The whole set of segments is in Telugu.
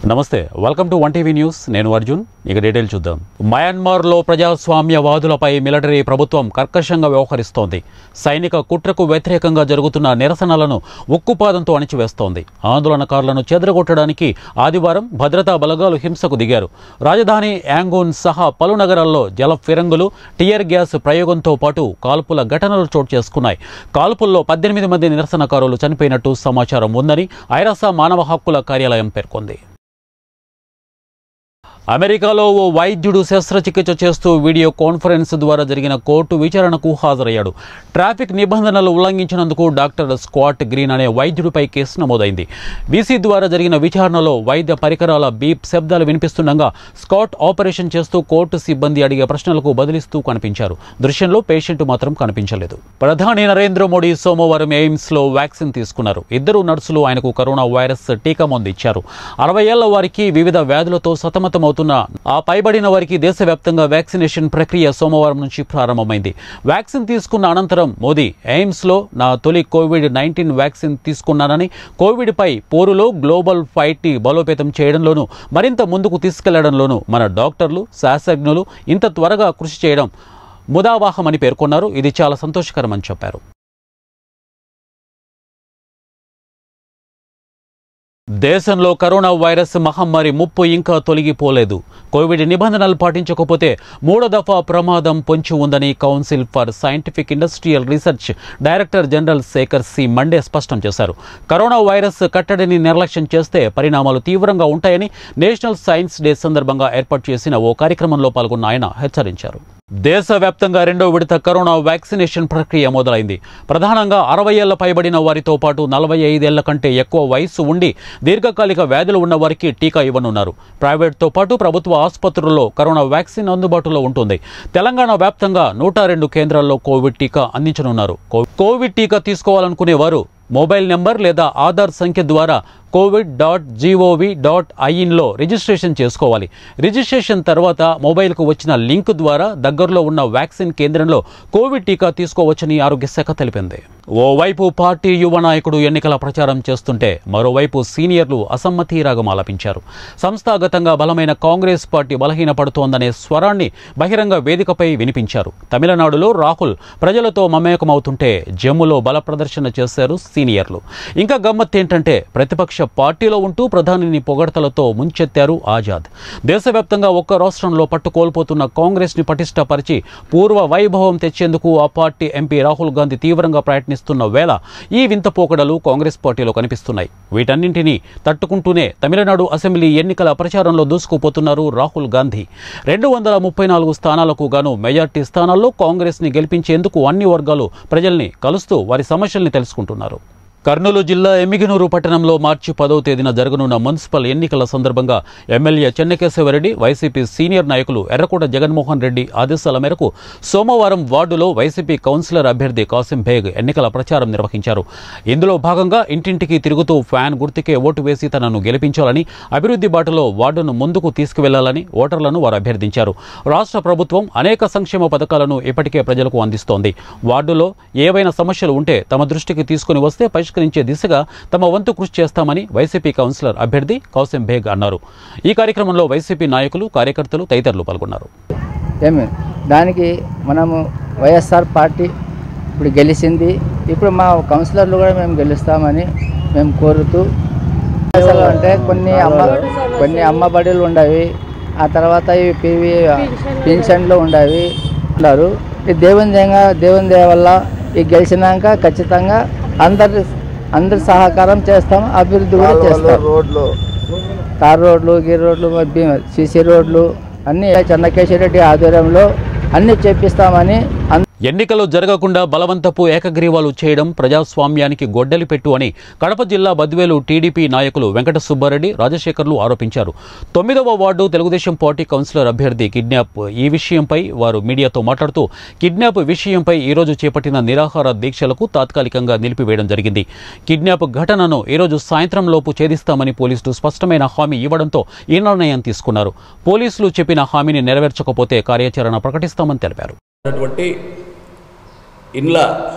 నమస్తే welcome to one TV news నేను అర్జున్ ఇక డీటెయిల్ చూద్దాం మయన్మార్లో ప్రజాస్వామ్యవాదులపై మిలిటరీ ప్రభుత్వం కర్కశంగా వ్యవహరిస్తోంది సైనిక కుట్రకు వ్యతిరేకంగా జరుగుతున్న నిరసనలను ఉక్కుపాదంతో అణిచివేస్తోంది ఆందోళనకారులను చెదరగొట్టడానికి ఆదివారం భద్రతా బలగాలు హింసకు దిగారు రాజధాని యాంగూన్ సహా పలు నగరాల్లో జల ఫిరంగులు టియర్ గ్యాస్ ప్రయోగంతో పాటు కాల్పుల ఘటనలు చోటు చేసుకున్నాయి కాల్పుల్లో పద్దెనిమిది మంది నిరసనకారులు చనిపోయినట్టు సమాచారం ఉందని ఐరాస మానవ హక్కుల కార్యాలయం పేర్కొంది అమెరికాలో ఓ వైద్యుడు శస్త్రచికిత్స చేస్తూ వీడియో కాన్ఫరెన్స్ ద్వారా జరిగిన కోర్టు విచారణకు హాజరయ్యాడు ట్రాఫిక్ నిబంధనలు ఉల్లంఘించినందుకు డాక్టర్ స్క్వాట్ గ్రీన్ అనే వైద్యుడిపై కేసు నమోదైంది వీసీ ద్వారా జరిగిన విచారణలో వైద్య పరికరాల బీప్ శబ్దాలు వినిపిస్తుండగా స్కాట్ ఆపరేషన్ చేస్తూ కోర్టు సిబ్బంది అడిగే ప్రశ్నలకు బదిలిస్తూ కనిపించారు దృశ్యంలో పేషెంట్ మాత్రం కనిపించలేదు ప్రధాని నరేంద్ర మోడీ సోమవారం ఎయిమ్స్ లో వ్యాక్సిన్ తీసుకున్నారు ఇద్దరు నర్సులు ఆయనకు కరోనా వైరస్ టీకా మందు ఇచ్చారు అరవై ఏళ్ల వారికి వివిధ వ్యాధులతో సతమతమవుతున్న ఆ పైబడిన వారికి దేశవ్యాప్తంగా వ్యాక్సినేషన్ ప్రక్రియ సోమవారం నుంచి ప్రారంభమైంది వ్యాక్సిన్ తీసుకున్న అనంతరం మోదీ ఎయిమ్స్ లో నా తొలి కోవిడ్ నైన్టీన్ వ్యాక్సిన్ తీసుకున్నానని కోవిడ్ పై పోరులో గ్లోబల్ ఫైట్ ని బలోపేతం చేయడంలోనూ మరింత ముందుకు తీసుకెళ్లడంలోనూ మన డాక్టర్లు శాస్త్రజ్ఞులు ఇంత త్వరగా కృషి చేయడం ముదావాహమని పేర్కొన్నారు ఇది చాలా సంతోషకరమని చెప్పారు దేశంలో కరోనా వైరస్ మహమ్మారి ముప్పు ఇంకా తొలగిపోలేదు కోవిడ్ నిబంధనలు పాటించకపోతే మూడో దఫా ప్రమాదం పొంచి ఉందని council for scientific industrial research director general Shekhar C Mande స్పష్టం చేశారు కరోనా వైరస్ కట్టడిని నిర్లక్ష్యం చేస్తే పరిణామాలు తీవ్రంగా ఉంటాయని నేషనల్ సైన్స్ డే సందర్భంగా ఏర్పాటు చేసిన ఓ కార్యక్రమంలో పాల్గొన్న ఆయన హెచ్చరించారు దేశవ్యాప్తంగా రెండో విడత కరోనా వ్యాక్సినేషన్ ప్రక్రియ మొదలైంది ప్రధానంగా అరవై ఏళ్ల పైబడిన వారితో పాటు నలభై ఐదేళ్ల కంటే ఎక్కువ వయస్సు ఉండి దీర్ఘకాలిక వ్యాధులు ఉన్న వారికి టీకా ఇవ్వనున్నారు ప్రైవేట్తో పాటు ప్రభుత్వ ఆసుపత్రుల్లో కరోనా వ్యాక్సిన్ అందుబాటులో ఉంటుంది తెలంగాణ వ్యాప్తంగా నూట రెండు కేంద్రాల్లో కోవిడ్ టీకా అందించనున్నారు కో- కోవిడ్ టీకా తీసుకోవాలనుకునే వారు మొబైల్ నెంబర్ లేదా ఆధార్ సంఖ్య ద్వారా కోవిడ్ డాట్ జీఓవి డాట్ ఐఇన్లో రిజిస్ట్రేషన్ చేసుకోవాలి రిజిస్ట్రేషన్ తర్వాత మొబైల్కు వచ్చిన లింక్ ద్వారా దగ్గరలో ఉన్న వ్యాక్సిన్ కేంద్రంలో కోవిడ్ టీకా తీసుకోవచ్చని ఆరోగ్య శాఖ తెలిపింది ఓవైపు పార్టీ యువ నాయకుడు ఎన్నికల ప్రచారం చేస్తుంటే మరోవైపు సీనియర్లు అసమ్మతి రాగం ఆలపించారు సంస్థాగతంగా బలమైన కాంగ్రెస్ పార్టీ బలహీనపడుతోందనే స్వరాన్ని బహిరంగ వేదికపై వినిపించారు తమిళనాడులో రాహుల్ ప్రజలతో మమేకమవుతుంటే జమ్ములో బల ప్రదర్శన చేశారు సీనియర్లు ఇంకా గమ్మత్తేంటంటే ప్రతిపక్ష పార్టీలో ఉంటూ ప్రధానిని పొగడతలతో ముంచెత్తారు ఆజాద్ దేశవ్యాప్తంగా ఒక్క రాష్ట్రంలో పట్టు కోల్పోతున్న కాంగ్రెస్ ని పటిష్టపరిచి పూర్వ వైభవం తెచ్చేందుకు ఆ పార్టీ ఎంపీ రాహుల్ గాంధీ తీవ్రంగా ప్రయత్నిస్తున్న వేళ ఈ వింత పోకడలు కాంగ్రెస్ పార్టీలో కనిపిస్తున్నాయి వీటన్నింటినీ తట్టుకుంటూనే తమిళనాడు అసెంబ్లీ ఎన్నికల ప్రచారంలో దూసుకుపోతున్నారు రాహుల్ గాంధీ రెండు వందల ముప్పై నాలుగు స్థానాలకు గాను మెజార్టీ స్థానాల్లో కాంగ్రెస్ ని గెలిపించేందుకు అన్ని వర్గాలు ప్రజల్ని కలుస్తూ వారి సమస్యల్ని తెలుసుకుంటున్నారు కర్నూలు జిల్లా ఎమ్మిగనూరు పట్టణంలో మార్చి పదవ తేదీన జరగనున్న మున్సిపల్ ఎన్నికల సందర్భంగా ఎమ్మెల్యే చెన్నకేశవరెడ్డి వైసీపీ సీనియర్ నాయకులు ఎర్రకోట జగన్మోహన్ రెడ్డి ఆదేశాల మేరకు సోమవారం వార్డులో వైసీపీ కౌన్సిలర్ అభ్యర్థి కాసిం బేగ్ ఎన్నికల ప్రచారం నిర్వహించారు ఇందులో భాగంగా ఇంటింటికి తిరుగుతూ ఫ్యాన్ గుర్తుకే ఓటు వేసి తనను గెలిపించాలని అభివృద్ధి బాటలో వార్డును ముందుకు తీసుకువెళ్లాలని ఓటర్లను వారు అభ్యర్థించారు రాష్ట్ర ప్రభుత్వం అనేక సంక్షేమ పథకాలను ఇప్పటికే ప్రజలకు అందిస్తోంది వార్డులో ఏవైనా సమస్యలు ఉంటే తమ దృష్టికి తీసుకుని వస్తే పరిష్కరించే దిశగా తమ వంతు కృషి చేస్తామని వైసీపీ కౌన్సిలర్ అభ్యర్థి కౌశం బేగ్ అన్నారు ఈ కార్యక్రమంలో వైసీపీ నాయకులు కార్యకర్తలు తదితరులు పాల్గొన్నారు ఏమి దానికి మనము వైఎస్ఆర్ పార్టీ ఇప్పుడు గెలిచింది ఇప్పుడు మా కౌన్సిలర్లు కూడా మేము గెలుస్తామని మేము కోరుతూ అసలు అంటే కొన్ని అమ్మ కొన్ని అమ్మ బడులు ఉండవి ఆ తర్వాత ఇవి పివి పింఛన్లు ఉండవి ఉన్నారు ఈ దేవుని దయ దేవుని దయ వల్ల ఈ గెలిచినాక ఖచ్చితంగా అందరి అందరి సహకారం చేస్తాం అభివృద్ధి కూడా చేస్తాం రోడ్లు తార్ రోడ్లు గిర్ రోడ్లు సీసీ రోడ్లు అన్నీ చెన్నకేశ్వర రెడ్డి ఆధ్వర్యంలో అన్నీ చేపిస్తామని అన్- ఎన్నికలు జరగకుండా బలవంతపు ఏకగ్రీవాలు చేయడం ప్రజాస్వామ్యానికి గొడ్డలి పెట్టు అని కడప జిల్లా బద్వేలు టీడీపీ నాయకులు వెంకట సుబ్బారెడ్డి రాజశేఖర్లు ఆరోపించారు తొమ్మిదవ వార్డు తెలుగుదేశం పార్టీ కౌన్సిలర్ అభ్యర్థి కిడ్నాప్ ఈ విషయంపై వారు మీడియాతో మాట్లాడుతూ కిడ్నాప్ విషయంపై ఈరోజు చేపట్టిన నిరాహార దీక్షలకు తాత్కాలికంగా నిలిపివేయడం జరిగింది కిడ్నాప్ ఘటనను ఈరోజు సాయంత్రం లోపు ఛేదిస్తామని పోలీసులు స్పష్టమైన హామీ ఇవ్వడంతో ఈ నిర్ణయం తీసుకున్నారు పోలీసులు చెప్పిన హామీని నెరవేర్చకపోతే కార్యాచరణ ప్రకటిస్తామని తెలిపారు ఉన్నటువంటి ఇండ్ల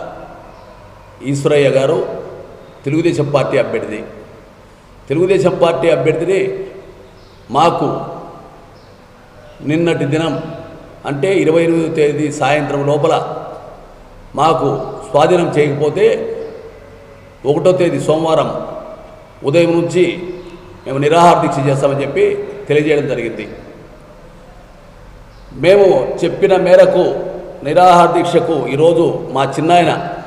ఈశ్వరయ్య గారు తెలుగుదేశం పార్టీ అభ్యర్థి తెలుగుదేశం పార్టీ అభ్యర్థిని మాకు నిన్నటి దినం అంటే ఇరవై ఎనిమిదో తేదీ సాయంత్రం లోపల మాకు స్వాధీనం చేయకపోతే ఒకటో తేదీ సోమవారం ఉదయం నుంచి మేము నిరాహార దీక్ష చేస్తామని చెప్పి తెలియజేయడం జరిగింది మేము చెప్పిన మేరకు నిరాహార దీక్షకు ఈరోజు మా చిన్నాయన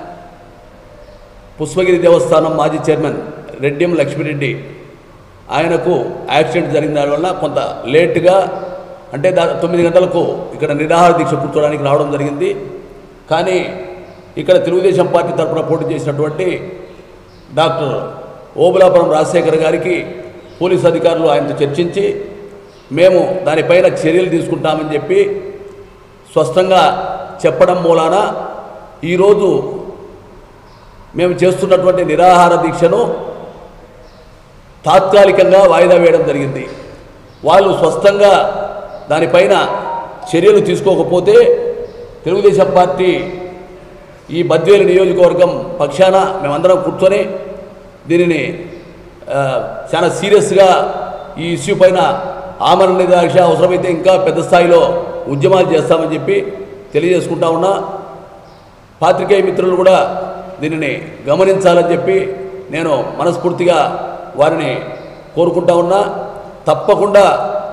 పుష్పగిరి దేవస్థానం మాజీ చైర్మన్ రెడ్డిం లక్ష్మిరెడ్డి ఆయనకు యాక్సిడెంట్ జరిగిన దానివల్ల కొంత లేటుగా అంటే దా తొమ్మిది గంటలకు ఇక్కడ నిరాహార దీక్ష కూర్చోవడానికి రావడం జరిగింది కానీ ఇక్కడ తెలుగుదేశం పార్టీ తరఫున పోటీ చేసినటువంటి డాక్టర్ ఓబులాపురం రాజశేఖర్ గారికి పోలీస్ అధికారులు ఆయనతో చర్చించి మేము దానిపైన చర్యలు తీసుకుంటామని చెప్పి స్పష్టంగా చెప్పడం మూలాన ఈరోజు మేము చేస్తున్నటువంటి నిరాహార దీక్షను తాత్కాలికంగా వాయిదా వేయడం జరిగింది వాళ్ళు స్పష్టంగా దానిపైన చర్యలు తీసుకోకపోతే తెలుగుదేశం పార్టీ ఈ బద్వేలు నియోజకవర్గం పక్షాన మేమందరం కూర్చొని దీనిని ఆ, చాలా సీరియస్గా ఈ ఇష్యూ పైన ఆమరణ నిరాక్ష అవసరమైతే ఇంకా పెద్ద స్థాయిలో ఉద్యమాలు చేస్తామని చెప్పి తెలియజేసుకుంటా ఉన్నా పాత్రికేయ మిత్రులు కూడా దీనిని గమనించాలని చెప్పి నేను మనస్ఫూర్తిగా వారిని కోరుకుంటా ఉన్నా తప్పకుండా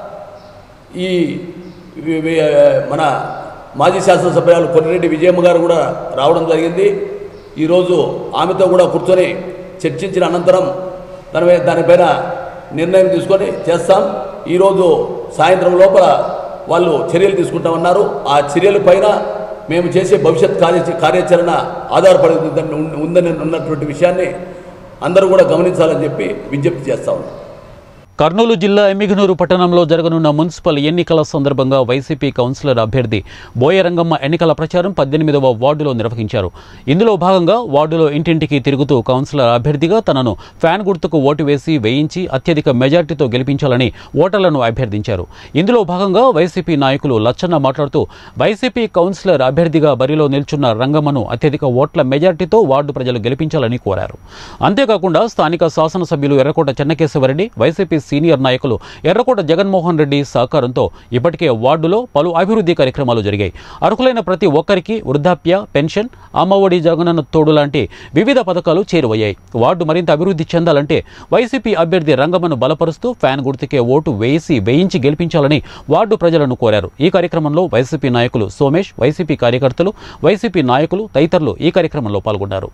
ఈ వి- వి- మన మాజీ శాసనసభ్యురాలు కొన్నిరెడ్డి విజయమ్మ గారు కూడా రావడం జరిగింది ఈరోజు ఆమెతో కూడా కూర్చొని చర్చించిన అనంతరం దాని దానిపైన నిర్ణయం తీసుకొని చేస్తాం ఈరోజు సాయంత్రం లోపల వాళ్ళు చర్యలు తీసుకుంటామన్నారు ఆ చర్యల పైన మేము చేసే భవిష్యత్ కార్య కార్యాచరణ ఆధారపడి ఉందని ఉందని ఉన్నటువంటి విషయాన్ని అందరూ కూడా గమనించాలని చెప్పి విజ్ఞప్తి చేస్తా ఉన్నాం కర్నూలు జిల్లా ఎమ్మిగనూరు పట్టణంలో జరగనున్న మున్సిపల్ ఎన్నికల సందర్భంగా వైసీపీ కౌన్సిలర్ అభ్యర్థి బోయరంగమ్మ ఎన్నికల ప్రచారం పద్దెనిమిదవ వార్డులో నిర్వహించారు ఇందులో భాగంగా వార్డులో ఇంటింటికి తిరుగుతూ కౌన్సిలర్ అభ్యర్థిగా తనను ఫ్యాన్ గుర్తుకు ఓటు వేసి వేయించి అత్యధిక మెజార్టీతో గెలిపించాలని ఓటర్లను అభ్యర్థించారు ఇందులో భాగంగా వైసీపీ నాయకులు లచ్చన్న మాట్లాడుతూ వైసీపీ కౌన్సిలర్ అభ్యర్థిగా బరిలో నిల్చున్న రంగమ్మను అత్యధిక ఓట్ల మెజార్టీతో వార్డు ప్రజలు గెలిపించాలని కోరారు అంతేకాకుండా స్థానిక శాసనసభ్యులు ఎర్రకోట చెన్నకేశవరెడ్డి వైసీపీ సీనియర్ నాయకులు ఎర్రకోట జగన్మోహన్ రెడ్డి సహకారంతో ఇప్పటికే వార్డులో పలు అభివృద్ధి కార్యక్రమాలు జరిగాయి అర్హులైన ప్రతి ఒక్కరికి వృద్ధాప్య పెన్షన్ అమ్మఒడి జగనన్న తోడు లాంటి వివిధ పథకాలు చేరువయ్యాయి వార్డు మరింత అభివృద్ధి చెందాలంటే వైసీపీ అభ్యర్థి రంగమ్మను బలపరుస్తూ ఫ్యాన్ గుర్తుకే ఓటు వేసి వేయించి గెలిపించాలని వార్డు ప్రజలను కోరారు ఈ కార్యక్రమంలో వైసీపీ నాయకులు సోమేష్ వైసీపీ కార్యకర్తలు వైసీపీ నాయకులు తదితరులు ఈ కార్యక్రమంలో పాల్గొన్నారు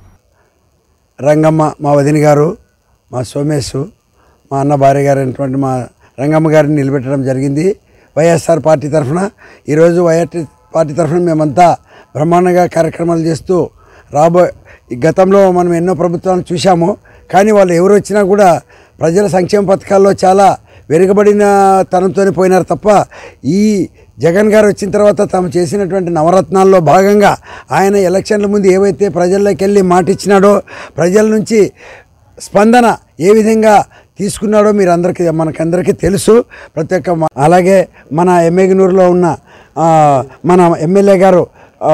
రంగమ్మ మా వదిన గారు మా సోమేశ్ మా అన్న భార్య గారు అయినటువంటి మా రంగమ్మ గారిని నిలబెట్టడం జరిగింది వైఎస్ఆర్ పార్టీ తరఫున ఈరోజు వైఎస్ పార్టీ తరఫున మేమంతా బ్రహ్మాండంగా కార్యక్రమాలు చేస్తూ రాబో ఈ గతంలో మనం ఎన్నో ప్రభుత్వాలను చూశాము కానీ వాళ్ళు ఎవరు వచ్చినా కూడా ప్రజల సంక్షేమ పథకాల్లో చాలా వెనుకబడిన తనంతోనే పోయినారు తప్ప ఈ జగన్ గారు వచ్చిన తర్వాత తాము చేసినటువంటి నవరత్నాల్లో భాగంగా ఆయన ఎలక్షన్ల ముందు ఏవైతే ప్రజల్లోకి వెళ్ళి మాట ఇచ్చినాడో ప్రజల నుంచి స్పందన ఏ విధంగా తీసుకున్నాడో మీరు అందరికీ మనకందరికీ తెలుసు ప్రతి ఒక్క మ- అలాగే మన ఎమ్మెగనూరులో ఉన్న ఆ, మన ఎమ్మెల్యే గారు ఆ,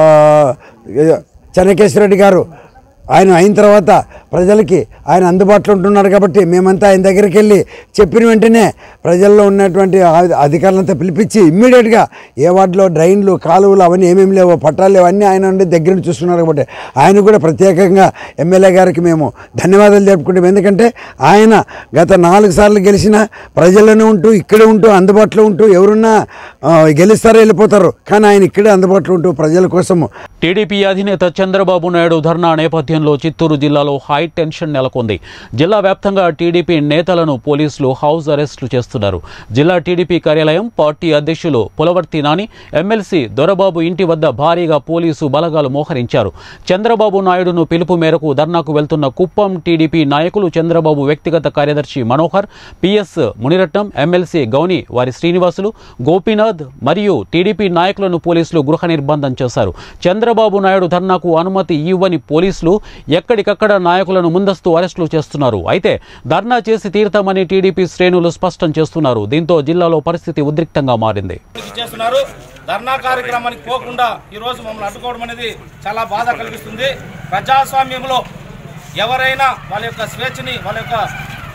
చెన్నకేశ్వరరెడ్డి గారు ఆయన అయిన తర్వాత ప్రజలకి ఆయన అందుబాటులో ఉంటున్నాడు కాబట్టి మేమంతా ఆయన దగ్గరికి వెళ్ళి చెప్పిన వెంటనే ప్రజల్లో ఉన్నటువంటి ఆ- అధికారులంతా పిలిపించి ఇమ్మీడియట్గా ఏ వార్డులో డ్రైన్లు కాలువలు అవన్నీ ఏమేమి లేవో పట్టాలు లేవు అన్నీ ఆయన ఉండి దగ్గర నుంచి చూస్తున్నారు కాబట్టి ఆయన కూడా ప్రత్యేకంగా ఎమ్మెల్యే గారికి మేము ధన్యవాదాలు జరుపుకుంటాం ఎందుకంటే ఆయన గత నాలుగు సార్లు గెలిచిన ప్రజల్లోనే ఉంటూ ఇక్కడే ఉంటూ అందుబాటులో ఉంటూ ఎవరున్నా ఆ, గెలుస్తారో వెళ్ళిపోతారు కానీ ఆయన ఇక్కడే అందుబాటులో ఉంటూ ప్రజల కోసము టీడీపీ అధినేత చంద్రబాబు నాయుడు ధర్నా నేపథ్యంలో చిత్తూరు జిల్లాలో హై టెన్షన్ నెలకొంది జిల్లా వ్యాప్తంగా టీడీపీ నేతలను పోలీసులు హౌస్ అరెస్టులు చేస్తున్నారు జిల్లా టీడీపీ కార్యాలయం పార్టీ అధ్యక్షులు పులవర్తి నాని ఎమ్మెల్సీ దొరబాబు ఇంటి వద్ద భారీగా పోలీసు బలగాలు మోహరించారు చంద్రబాబు నాయుడును పిలుపు మేరకు ధర్నాకు వెళ్తున్న కుప్పం టీడీపీ నాయకులు చంద్రబాబు వ్యక్తిగత కార్యదర్శి మనోహర్ పిఎస్ మునిరత్నం ఎమ్మెల్సీ గౌని వారి శ్రీనివాసులు గోపీనాథ్ మరియు టీడీపీ నాయకులను పోలీసులు గృహ నిర్బంధం చేశారు చంద్రబాబు నాయుడు ధర్నాకు అనుమతి ఇవ్వని పోలీసులు ఎక్కడికక్కడ నాయకులను ముందస్తు అరెస్టులు చేస్తున్నారు అయితే ధర్నా చేసి తీరుతామని టీడీపీ శ్రేణులు స్పష్టం చేస్తున్నారు దీంతో జిల్లాలో పరిస్థితి ఉద్రిక్తంగా మారింది చేస్తున్నారు ధర్నా కార్యక్రమానికి పోకుండా ఈ రోజు మమ్మల్ని అడ్డుకోవడం అనేది చాలా బాధ కలిగిస్తుంది ప్రజాస్వామ్యంలో ఎవరైనా వాళ్ళ యొక్క స్వేచ్ఛని వాళ్ళ యొక్క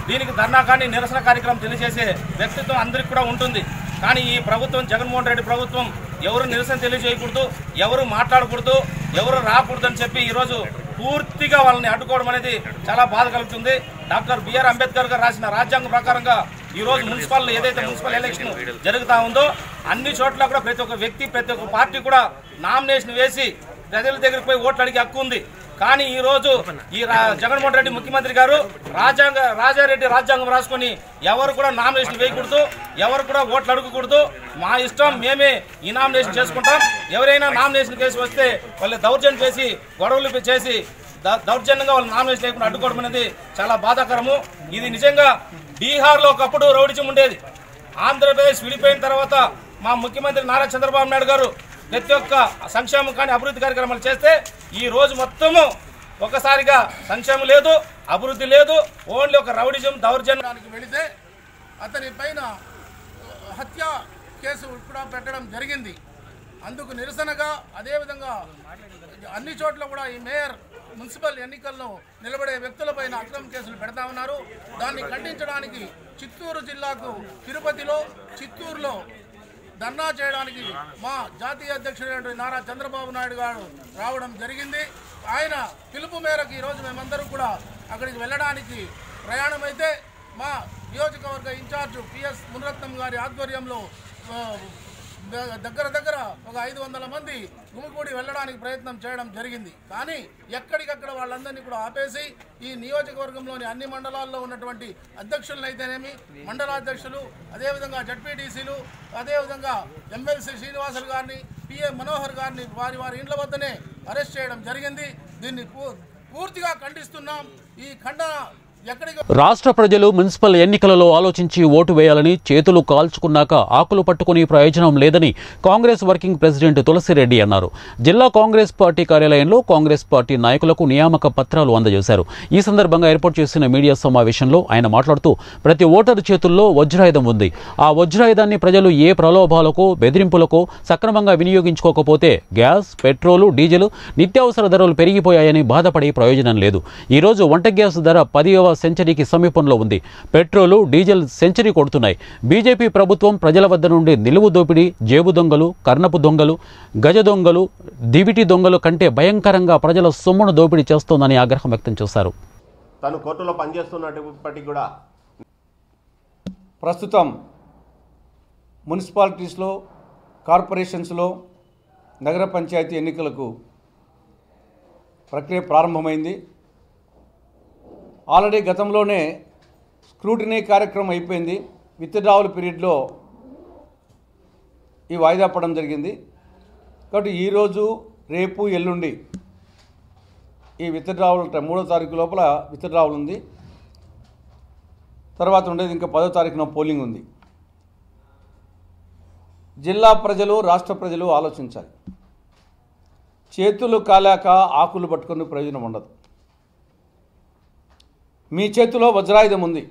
దీనికి ధర్నా కానీ నిరసన కార్యక్రమం తెలియజేసే వ్యక్తిత్వం అందరికీ కూడా ఉంటుంది కానీ ఈ ప్రభుత్వం జగన్మోహన్ రెడ్డి ప్రభుత్వం ఎవరు నిరసన తెలియజేయకూడదు ఎవరు మాట్లాడకూడదు ఎవరు రాకూడదు అని చెప్పి ఈరోజు పూర్తిగా వాళ్ళని అడ్డుకోవడం అనేది చాలా బాధ కలుగుతుంది డాక్టర్ బిఆర్ అంబేద్కర్ గారు రాసిన రాజ్యాంగం ప్రకారంగా ఈ రోజు మున్సిపల్ ఏదైతే మున్సిపల్ ఎలక్షన్ జరుగుతా ఉందో అన్ని చోట్ల కూడా ప్రతి ఒక్క వ్యక్తి ప్రతి ఒక్క పార్టీ కూడా నామినేషన్ వేసి ప్రజల దగ్గరికి పోయి ఓట్లు అడిగే హక్కు ఉంది కానీ ఈ రోజు ఈ రా- జగన్మోహన్ రెడ్డి ముఖ్యమంత్రి గారు రాజ్యాంగ రాజారెడ్డి రాజ్యాంగం రాసుకొని ఎవరు కూడా నామినేషన్ వేయకూడదు ఎవరు కూడా ఓట్లు అడగకూడదు మా ఇష్టం మేమే ఈ నామినేషన్ చేసుకుంటాం ఎవరైనా నామినేషన్ కేసు వస్తే వాళ్ళు దౌర్జన్యం చేసి గొడవలు చేసి ద- దౌర్జన్యంగా వాళ్ళు నామినేషన్ లేకుండా అడ్డుకోవడం అనేది చాలా బాధాకరము ఇది నిజంగా బీహార్లో ఒకప్పుడు రౌడిజం ఉండేది ఆంధ్రప్రదేశ్ విడిపోయిన తర్వాత మా ముఖ్యమంత్రి నారా చంద్రబాబు నాయుడు గారు ప్రతి ఒక్క సంక్షేమం కానీ అభివృద్ధి కార్యక్రమాలు చేస్తే ఈ రోజు మొత్తము ఒకసారిగా సంక్షేమం లేదు అభివృద్ధి లేదు ఓన్లీ ఒక రౌడిజం దౌర్జన్యం దానికి వెళితే అతని పైన హత్య కేసు కూడా పెట్టడం జరిగింది అందుకు నిరసనగా అదేవిధంగా అన్ని చోట్ల కూడా ఈ మేయర్ మున్సిపల్ ఎన్నికల్లో నిలబడే వ్యక్తులపైన అక్రమ కేసులు పెడతా ఉన్నారు దాన్ని ఖండించడానికి చిత్తూరు జిల్లాకు తిరుపతిలో చిత్తూరులో ధర్నా చేయడానికి మా జాతీయ అధ్యక్షుడు నారా చంద్రబాబు నాయుడు గారు రావడం జరిగింది ఆయన పిలుపు మేరకు ఈరోజు మేమందరం కూడా అక్కడికి వెళ్ళడానికి ప్రయాణమైతే మా నియోజకవర్గ ఇన్ఛార్జ్ పిఎస్ మునరత్నం గారి ఆధ్వర్యంలో ఆ, ద- దగ్గర దగ్గర ఒక ఐదు వందల మంది గుమికూడి వెళ్ళడానికి ప్రయత్నం చేయడం జరిగింది కానీ ఎక్కడికక్కడ వాళ్ళందరినీ కూడా ఆపేసి ఈ నియోజకవర్గంలోని అన్ని మండలాల్లో ఉన్నటువంటి అధ్యక్షులను అయితేనేమి మండలాధ్యక్షులు అదేవిధంగా జడ్పీటీసీలు అదేవిధంగా ఎమ్మెల్సీ శ్రీనివాసులు గారిని పిఏ మనోహర్ గారిని వారి వారి ఇండ్ల వద్దనే అరెస్ట్ చేయడం జరిగింది దీన్ని పూ- పూర్తిగా ఖండిస్తున్నాం ఈ ఖండన ఎక్కడికి రాష్ట్ర ప్రజలు మున్సిపల్ ఎన్నికలలో ఆలోచించి ఓటు వేయాలని చేతులు కాల్చుకున్నాక ఆకులు పట్టుకుని ప్రయోజనం లేదని కాంగ్రెస్ వర్కింగ్ ప్రెసిడెంట్ తులసిరెడ్డి అన్నారు జిల్లా కాంగ్రెస్ పార్టీ కార్యాలయంలో కాంగ్రెస్ పార్టీ నాయకులకు నియామక పత్రాలు అందజేశారు ఈ సందర్భంగా ఏర్పాటు చేసిన మీడియా సమావేశంలో ఆయన మాట్లాడుతూ ప్రతి ఓటరు చేతుల్లో వజ్రాయుధం ఉంది ఆ వజ్రాయుధాన్ని ప్రజలు ఏ ప్రలోభాలకో బెదిరింపులకో సక్రమంగా వినియోగించుకోకపోతే గ్యాస్ పెట్రోలు డీజిల్ నిత్యావసర ధరలు పెరిగిపోయాయని బాధపడే ప్రయోజనం లేదు ఈరోజు వంట గ్యాస్ ధర పదివ సెంచరీకి సమీపంలో ఉంది పెట్రోలు డీజిల్ సెంచరీ కొడుతున్నాయి బీజేపీ ప్రభుత్వం ప్రజల వద్ద నుండి నిలువు దోపిడీ జేబు దొంగలు కర్ణపు దొంగలు గజ దొంగలు దివిటి దొంగలు కంటే భయంకరంగా ప్రజల సొమ్మును దోపిడీ చేస్తోందని ఆగ్రహం వ్యక్తం చేశారు తను కోర్టులో పనిచేస్తున్నప్పటికీ కూడా ప్రస్తుతం మున్సిపాలిటీస్లో కార్పొరేషన్స్లో నగర పంచాయతీ ఎన్నికలకు ప్రక్రియ ప్రారంభమైంది ఆల్రెడీ గతంలోనే స్క్రూటినీ కార్యక్రమం అయిపోయింది విత్డ్రావల్ పీరియడ్లో ఈ వాయిదా పడడం జరిగింది కాబట్టి ఈరోజు రేపు ఎల్లుండి ఈ విత్డ్రావల్ మూడో తారీఖు లోపల విత్డ్రావల్ ఉంది తర్వాత ఉండేది ఇంకా పదో తారీఖున పోలింగ్ ఉంది జిల్లా ప్రజలు రాష్ట్ర ప్రజలు ఆలోచించాలి చేతులు కాలాక ఆకులు పట్టుకుని ప్రయోజనం ఉండదు మీ చేతిలో వజ్రాయుధం ఉంది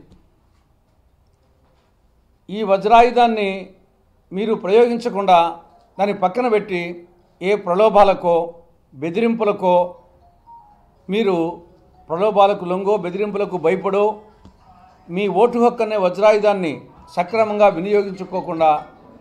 ఈ వజ్రాయుధాన్ని మీరు ప్రయోగించకుండా దాన్ని పక్కన పెట్టి ఏ ప్రలోభాలకో బెదిరింపులకో మీరు ప్రలోభాలకు లొంగో బెదిరింపులకు భయపడో మీ ఓటు హక్కు అనే వజ్రాయుధాన్ని సక్రమంగా వినియోగించుకోకుండా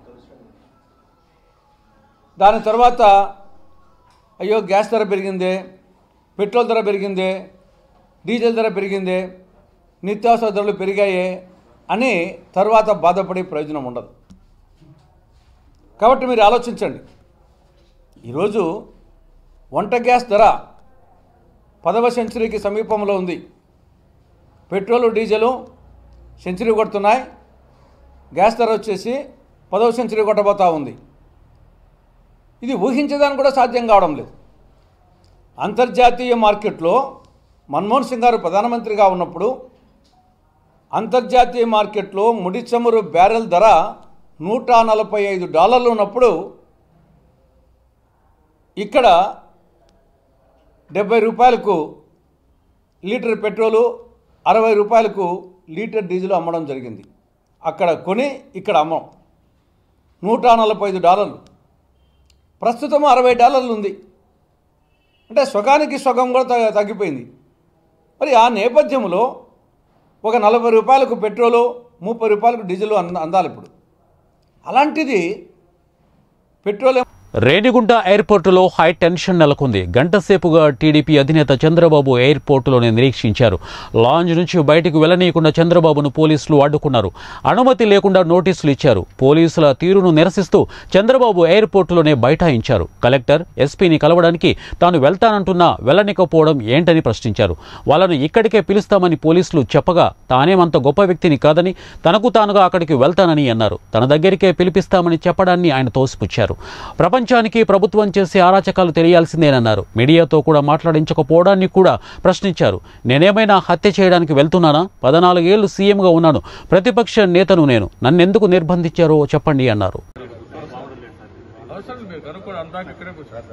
దాని తర్వాత అయ్యో గ్యాస్ ధర పెరిగిందే పెట్రోల్ ధర పెరిగిందే డీజిల్ ధర పెరిగిందే నిత్యావసర ధరలు పెరిగాయే అని తర్వాత బాధపడే ప్రయోజనం ఉండదు కాబట్టి మీరు ఆలోచించండి ఈరోజు వంట గ్యాస్ ధర పదవ సెంచరీకి సమీపంలో ఉంది పెట్రోల్ డీజిల్ సెంచరీ కొడుతున్నాయి గ్యాస్ ధర వచ్చేసి పదవ సెంచరీ కొట్టబోతా ఉంది ఇది ఊహించడానికి కూడా సాధ్యం కావడం లేదు అంతర్జాతీయ మార్కెట్లో మన్మోహన్ సింగ్ గారు ప్రధానమంత్రిగా ఉన్నప్పుడు అంతర్జాతీయ మార్కెట్లో ముడి చమురు బ్యారెల్ ధర నూట నలభై ఐదు డాలర్లు ఉన్నప్పుడు ఇక్కడ డెబ్బై రూపాయలకు లీటర్ పెట్రోలు అరవై రూపాయలకు లీటర్ డీజిల్ అమ్మడం జరిగింది అక్కడ కొని ఇక్కడ అమ్మం నూట నలభై ఐదు డాలర్లు ప్రస్తుతం అరవై డాలర్లు ఉంది అంటే సగానికి సగం కూడా త- తగ్గిపోయింది మరి ఆ నేపథ్యంలో ఒక నలభై రూపాయలకు పెట్రోలు ముప్పై రూపాయలకు డీజిల్ అంద అందాలి ఇప్పుడు అలాంటిది పెట్రోల్ రేణిగుంట ఎయిర్పోర్టులో హై టెన్షన్ నెలకొంది గంటసేపుగా టీడీపీ అధినేత చంద్రబాబు ఎయిర్పోర్టులోనే నిరీక్షించారు లాంజ్ నుంచి బయటకు వెళ్లనీయకుండా చంద్రబాబును పోలీసులు అడ్డుకున్నారు అనుమతి లేకుండా నోటీసులు ఇచ్చారు పోలీసుల తీరును నిరసిస్తూ చంద్రబాబు ఎయిర్పోర్టులోనే బైఠాయించారు కలెక్టర్ ఎస్పీని కలవడానికి తాను వెళ్తానంటున్నా వెళ్లనికపోవడం ఏంటని ప్రశ్నించారు వాళ్ళను ఇక్కడికే పిలుస్తామని పోలీసులు చెప్పగా తానేమంత గొప్ప వ్యక్తిని కాదని తనకు తానుగా అక్కడికి వెళ్తానని అన్నారు తన దగ్గరికే పిలిపిస్తామని చెప్పడాన్ని ఆయన తోసిపుచ్చారు ప్రపంచానికి ప్రభుత్వం చేసే అరాచకాలు తెలియాల్సిందేనన్నారు మీడియాతో కూడా మాట్లాడించకపోవడాన్ని కూడా ప్రశ్నించారు నేనేమైనా హత్య చేయడానికి వెళ్తున్నానా పద్నాలుగేళ్లు సీఎంగా ఉన్నాను ప్రతిపక్ష నేతను నేను నన్నెందుకు నిర్బంధించారో చెప్పండి అన్నారు అవసరం మీరు కనుక్కోండి అందాక ఇక్కడే కూర్చోండి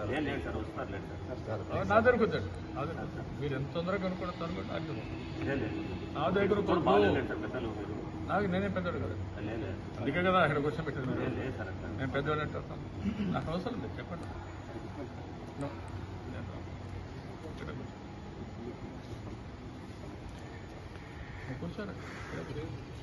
నా దగ్గర కూర్చోండి నా దగ్గర కూర్చోండి. మీరు ఎంత తొందరగా కనుక్కోండి కనుక్కోండి నాకు తెలియదు. నా దగ్గర కూర్చో. నాకు నేనే పెద్దోడు కదా అందుకే కదా ఇక్కడ క్వశ్చన్ పెట్టింది మీరు. నేను పెద్దోడు అంటే వస్తాను. నాకు అవసరం లేదు చెప్పండి No. నేను రాను. ఇక్కడే కూర్చో. నువ్వు కూర్చోరా ఇక్కడే కూర్చో.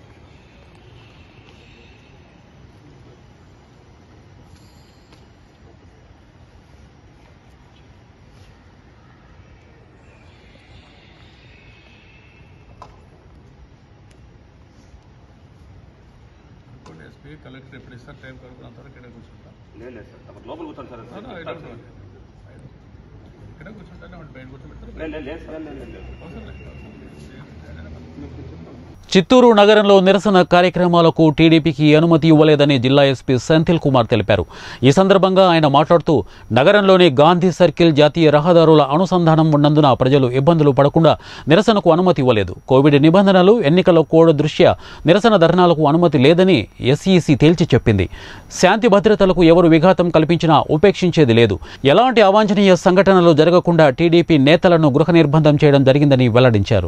అనుకోండి ఎస్పీ కలెక్టర్ ఎప్పుడు ఇస్తారు టైం కనుక్కున్న అంతవరకు ఇక్కడే కూర్చుంటాం లేదు లేదు సార్ తమ లోపల కూర్చోండి sir No, no, I don't know. ఇక్కడే కూర్చుంటానే ఉంటుంది బయట కూర్చోబెడతారు లేదు లేదు లేదు సార్ లేదు లేదు అవసరం లేదు చిత్తూరు నగరంలో నిరసన కార్యక్రమాలకు టీడీపీకి అనుమతి ఇవ్వలేదని జిల్లా ఎస్పీ సెంథిల్ కుమార్ తెలిపారు ఈ సందర్భంగా ఆయన మాట్లాడుతూ నగరంలోని గాంధీ సర్కిల్ జాతీయ రహదారుల అనుసంధానం ఉన్నందున ప్రజలు ఇబ్బందులు పడకుండా నిరసనకు అనుమతి ఇవ్వలేదు కోవిడ్ నిబంధనలు ఎన్నికల కోడ్ దృష్ట్యా నిరసన ధర్నాలకు అనుమతి లేదని ఎస్ఈసి తేల్చి చెప్పింది శాంతి భద్రతలకు ఎవరు విఘాతం కల్పించినా ఉపేక్షించేది లేదు ఎలాంటి అవాంఛనీయ సంఘటనలు జరగకుండా టీడీపీ నేతలను గృహ నిర్బంధం చేయడం జరిగిందని వెల్లడించారు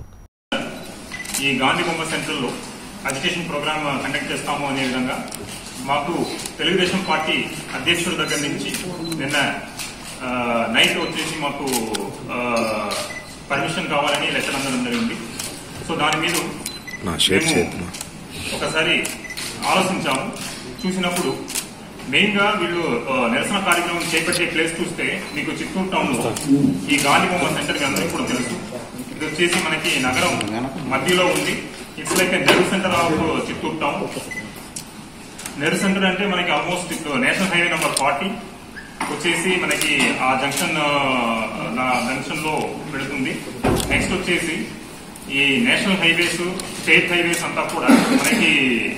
ఈ గాంధీ బొమ్మ సెంటర్లో అజిటేషన్ ప్రోగ్రామ్ కండక్ట్ చేస్తాము అనే విధంగా మాకు తెలుగుదేశం పార్టీ అధ్యక్షుల దగ్గర నుంచి నిన్న ఆ, నైట్ వచ్చేసి మాకు ఆ, పర్మిషన్ కావాలని లెటర్ అందడం జరిగింది సో దాని మీద మేము ఒకసారి ఆలోచించాము చూసినప్పుడు మెయిన్ గా వీళ్ళు ఆ, నిరసన కార్యక్రమం చేపట్టే ప్లేస్ చూస్తే మీకు చిత్తూరు టౌన్ లో ఈ గాంధీ బొమ్మ సెంటర్ మీ అందరికీ కూడా తెలుసు ఇది వచ్చేసి మనకి నగరం మధ్యలో ఉంది it's like Nehru centre of Chittoor town Nehru centre అంటే మనకి almost national highway number forty వచ్చేసి మనకి ఆ జంక్షన్ నా జంక్షన్ లో పెడుతుంది నెక్స్ట్ వచ్చేసి ఈ నేషనల్ హైవేస్ స్టేట్ హైవేస్ అంతా కూడా మనకి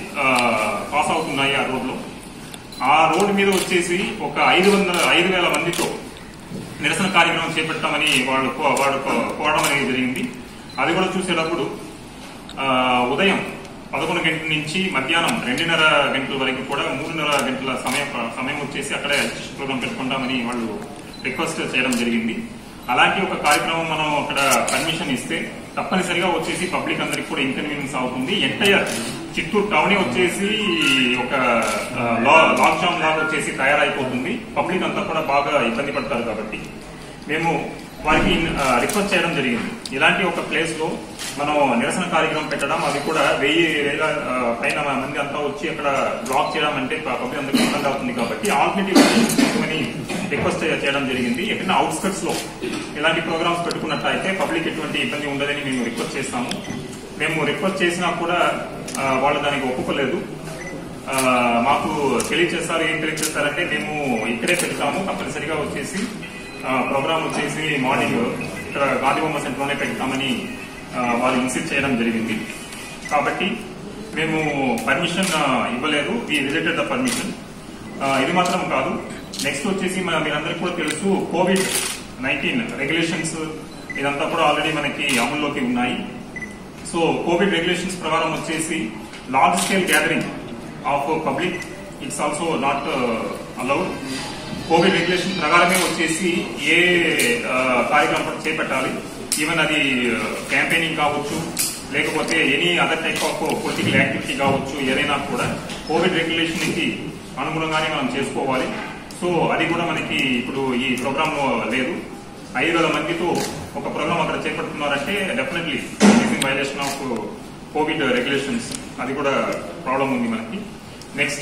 పాస్ అవుతున్నాయి ఆ రోడ్ లో ఆ రోడ్ మీద వచ్చేసి ఒక ఐదు వందల ఐదు వేల మందితో నిరసన కార్యక్రమం చేపట్టామని వాళ్ళు కో- వాడు కో- కోరడం అనేది జరిగింది అది కూడా చూసేటప్పుడు ఆ, ఉదయం పదకొండు గంటల నుంచి మధ్యాహ్నం రెండున్నర గంటల వరకు కూడా మూడున్నర గంటల సమయం సమయం వచ్చేసి అక్కడే రిజిస్ట్రేషన్ ప్రోగ్రామ్ పెట్టుకుంటామని వాళ్ళు రిక్వెస్ట్ చేయడం జరిగింది అలాంటి ఒక కార్యక్రమం మనం అక్కడ పర్మిషన్ ఇస్తే తప్పనిసరిగా వచ్చేసి పబ్లిక్ అందరికి కూడా ఇన్కన్వీనియన్స్ అవుతుంది ఎంటైర్ చిత్తూరు టౌనే వచ్చేసి ఒక ఆ, లా- లాక్డౌన్ లాగా వచ్చేసి తయారైపోతుంది పబ్లిక్ అంతా కూడా బాగా ఇబ్బంది పడతారు కాబట్టి మేము వారికి ఆ, రిక్వెస్ట్ చేయడం జరిగింది ఇలాంటి ఒక ప్లేస్ లో మనం నిరసన కార్యక్రమం పెట్టడం అది కూడా వెయ్యి వేల ఆ, పైన మంది అంతా వచ్చి అక్కడ బ్లాక్ చేయడం అంటే పబ్లిక్ అందరికీ ఇబ్బంది అవుతుంది కాబట్టి ఆల్టర్నేటివ్ అని రిక్వెస్ట్ చేయడం జరిగింది ఎక్కడైనా అవుట్స్కట్స్ లో ఇలాంటి ప్రోగ్రామ్స్ పెట్టుకున్నట్లయితే పబ్లిక్ ఎటువంటి ఇబ్బంది ఉండదని మేము రిక్వెస్ట్ చేస్తాము మేము రిక్వెస్ట్ చేసినా కూడా ఆ, వాళ్ళు దానికి ఒప్పుకోలేదు ఆ, మాకు తెలియజేస్తారు ఏం తెలియజేస్తారంటే మేము ఇక్కడే పెడతాము తప్పనిసరిగా వచ్చేసి ప్రోగ్రామ్ వచ్చేసి మార్నింగ్ ఇక్కడ గాంధీబొమ్మ సెంటర్లోనే పెడతామని ఆ, వాళ్ళు ఇన్సిస్ట్ చేయడం జరిగింది కాబట్టి మేము పర్మిషన్ ఇవ్వలేదు ఈ రిలేటెడ్ ద పర్మిషన్ ఇది మాత్రం కాదు నెక్స్ట్ వచ్చేసి మన మీరందరికీ కూడా తెలుసు కోవిడ్ నైన్టీన్ రెగ్యులేషన్స్ ఇదంతా కూడా ఆల్రెడీ మనకి అమల్లోకి ఉన్నాయి సో కోవిడ్ రెగ్యులేషన్స్ ప్రకారం వచ్చేసి large scale gathering of public it's also not allowed covid regulation ప్రకారమే వచ్చేసి ఏ ఆ, కార్యక్రమం చేపట్టాలి ఈవెన్ అది క్యాంపెయినింగ్ కావచ్చు లేకపోతే any other type of political activity కావచ్చు ఏదైనా కూడా కోవిడ్ రెగ్యులేషన్ కి అనుగుణంగానే మనం చేసుకోవాలి సో అది కూడా మనకి ఇప్పుడు ఈ ప్రోగ్రామ్ లో లేదు ఐదు వేల మందితో ఒక ప్రోగ్రామ్ అక్కడ చేపడుతున్నారంటే definitely violation of covid regulations అది కూడా ప్రాబ్లం ఉంది మనకి నెక్స్ట్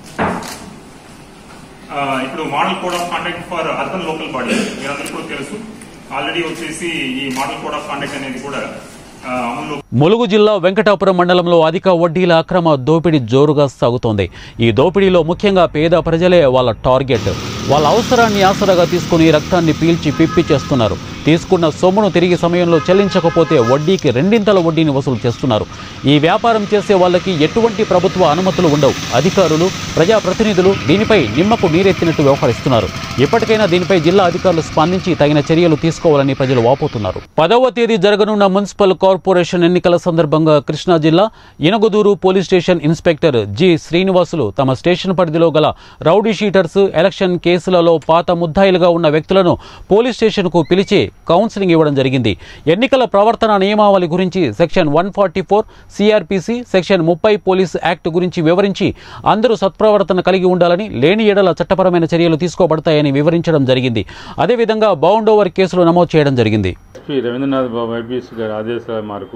ఇప్పుడు model code of conduct for urban local body మీరందరికీ కూడా తెలుసు ఆల్రెడీ వచ్చేసి ఈ మోడల్ కోడ్ ఆఫ్ కాండక్ట్ అనేది కూడా ఆ, అమల్లో ములుగు జిల్లా వెంకటాపురం మండలంలో అధిక వడ్డీల అక్రమ దోపిడీ జోరుగా సాగుతోంది ఈ దోపిడీలో ముఖ్యంగా పేద ప్రజలే వాళ్ళ టార్గెట్ వాళ్ళ అవసరాన్ని ఆసరాగా తీసుకుని రక్తాన్ని పీల్చి పిప్పి చేస్తున్నారు తీసుకున్న సొమ్మును తిరిగి సమయంలో చెల్లించకపోతే వడ్డీకి రెండింతల వడ్డీని వసూలు చేస్తున్నారు ఈ వ్యాపారం చేసే వాళ్ళకి ఎటువంటి ప్రభుత్వ అనుమతులు ఉండవు అధికారులు ప్రజాప్రతినిధులు దీనిపై నిమ్మకు నీరెత్తినట్టు వ్యవహరిస్తున్నారు ఇప్పటికైనా దీనిపై జిల్లా అధికారులు స్పందించి తగిన చర్యలు తీసుకోవాలని ప్రజలు వాపోతున్నారు పదవ తేదీ జరగనున్న మున్సిపల్ కార్పొరేషన్ ఎన్నికల సందర్భంగా కృష్ణా జిల్లా Inagudur police station inspector G Srinivasulu తమ స్టేషన్ పరిధిలో గల రౌడీ షీటర్స్ ఎలక్షన్ కేసులలో పాత ముద్దాయిలుగా ఉన్న వ్యక్తులను పోలీస్ స్టేషన్కు పిలిచి కౌన్సిలింగ్ ఇవ్వడం జరిగింది ఎన్నికల ప్రవర్తన నియమావళి గురించి section one forty four CrPC section ముప్పై పోలీస్ యాక్ట్ గురించి వివరించి అందరూ సత్ప్రవర్తన కలిగి ఉండాలని లేని ఎడల చట్టపరమైన చర్యలు తీసుకోబడతాయని వివరించడం జరిగింది అదేవిధంగా బౌండ్ ఓవర్ కేసులు నమోదు చేయడం జరిగింది ఎస్పీ రవీంద్రనాథ్ బాబు ఐపీఎస్ గారి ఆదేశాల మేరకు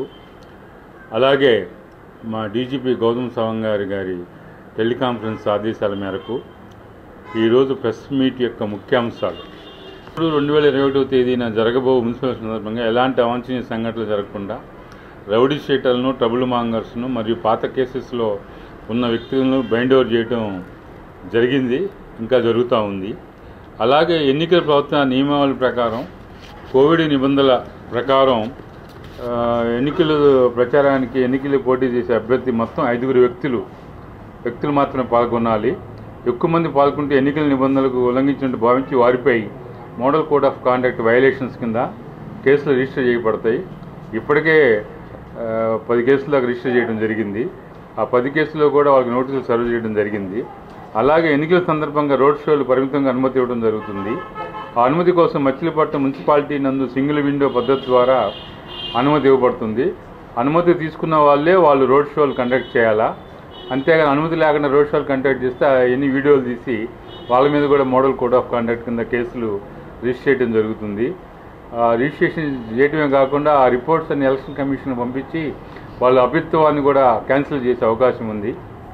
అలాగే మా డీజీపీ గౌతమ్ సవాంగ్ గారి గారి టెలికాన్ఫరెన్స్ ఆదేశాల మేరకు ఈరోజు ప్రెస్ మీట్ యొక్క ముఖ్యాంశాలు ఇప్పుడు రెండు వేల ఇరవై ఒకటో తేదీన జరగబో మున్సిపల్ సందర్భంగా ఎలాంటి అవాంఛనీయ సంఘటనలు జరగకుండా రౌడీ షీటర్లను ట్రబుల్ మాంగర్స్ను మరియు పాత కేసెస్లో ఉన్న వ్యక్తులను బైండ్ ఓవర్ చేయడం జరిగింది ఇంకా జరుగుతూ ఉంది అలాగే ఎన్నికల ప్రవర్తన నియమావళి ప్రకారం కోవిడ్ నిబంధనల ప్రకారం ఆ, ఎన్నికల ప్రచారానికి ఎన్నికలు పోటీ చేసే అభ్యర్థి మొత్తం ఐదుగురు వ్యక్తులు వ్యక్తులు మాత్రమే పాల్గొనాలి ఎక్కువ మంది పాల్గొంటే ఎన్నికల నిబంధనలకు ఉల్లంఘించినట్టు భావించి వారిపై model code of conduct violations కింద కేసులు రిజిస్టర్ చేయబడతాయి ఇప్పటికే ఆ, పది కేసులు దాకా రిజిస్టర్ చేయడం జరిగింది ఆ పది కేసుల్లో కూడా వాళ్ళకి నోటీసులు సర్వ్ చేయడం జరిగింది అలాగే ఎన్నికల సందర్భంగా రోడ్ షోలు పరిమితంగా అనుమతి ఇవ్వడం జరుగుతుంది ఆ అనుమతి కోసం మచిలీపట్నం మున్సిపాలిటీ నందు సింగిల్ విండో పద్ధతి ద్వారా అనుమతి ఇవ్వబడుతుంది అనుమతి తీసుకున్న వాళ్ళే వాళ్ళు రోడ్ షోలు కండక్ట్ చేయాలా అంతేగాని అనుమతి లేకుండా రోడ్ షోలు కండక్ట్ చేస్తే ఆ ఎన్ని వీడియోలు తీసి వాళ్ళ మీద కూడా మోడల్ కోడ్ ఆఫ్ కండక్ట్ కింద కేసులు రిజిస్టర్ చేయడం జరుగుతుంది ఆ రిజిస్ట్రేషన్ చేయడమే కాకుండా ఆ రిపోర్ట్స్ అన్ని ఎలక్షన్ కమిషన్ పంపించి వాళ్ళ అభిత్వాన్ని కూడా క్యాన్సిల్ చేసే అవకాశం ఉంది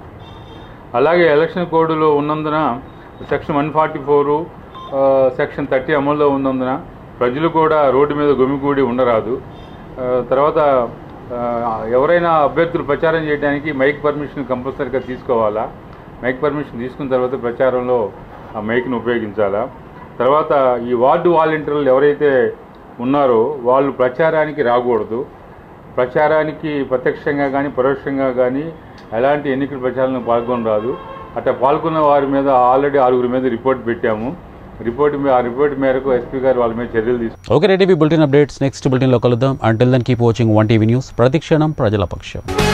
అలాగే ఎలక్షన్ కోడ్లో ఉన్నందున section one forty four section thirty అమల్లో ఉన్నందున ప్రజలు కూడా రోడ్డు మీద గుమిగూడి ఉండరాదు ఆ, తర్వాత ఆ, ఎవరైనా అభ్యర్థులు ప్రచారం చేయడానికి మైక్ పర్మిషన్ కంపల్సరీగా తీసుకోవాలా మైక్ పర్మిషన్ తీసుకున్న తర్వాత ప్రచారంలో ఆ మైక్ను ఉపయోగించాలా తర్వాత ఈ వార్డు వాలంటీర్లు ఎవరైతే ఉన్నారో వాళ్ళు ప్రచారానికి రాకూడదు ప్రచారానికి ప్రత్యక్షంగా కానీ పరోక్షంగా కానీ ఎలాంటి ఎన్నికల ప్రచారంలో పాల్గొనరాదు అట్లా పాల్గొన్న వారి మీద ఆల్రెడీ ఆరుగురి మీద రిపోర్ట్ పెట్టాము రిపోర్ట్ మీ- ఆ రిపోర్ట్ మేరకు ఎస్పీ గారు వాళ్ళ మీద చర్యలు తీసుకున్నారు okay ready bulletin updates next బులెటిన్లో కలుద్దాం until then keep watching one TV news ప్రతిక్షణం ప్రజల పక్షం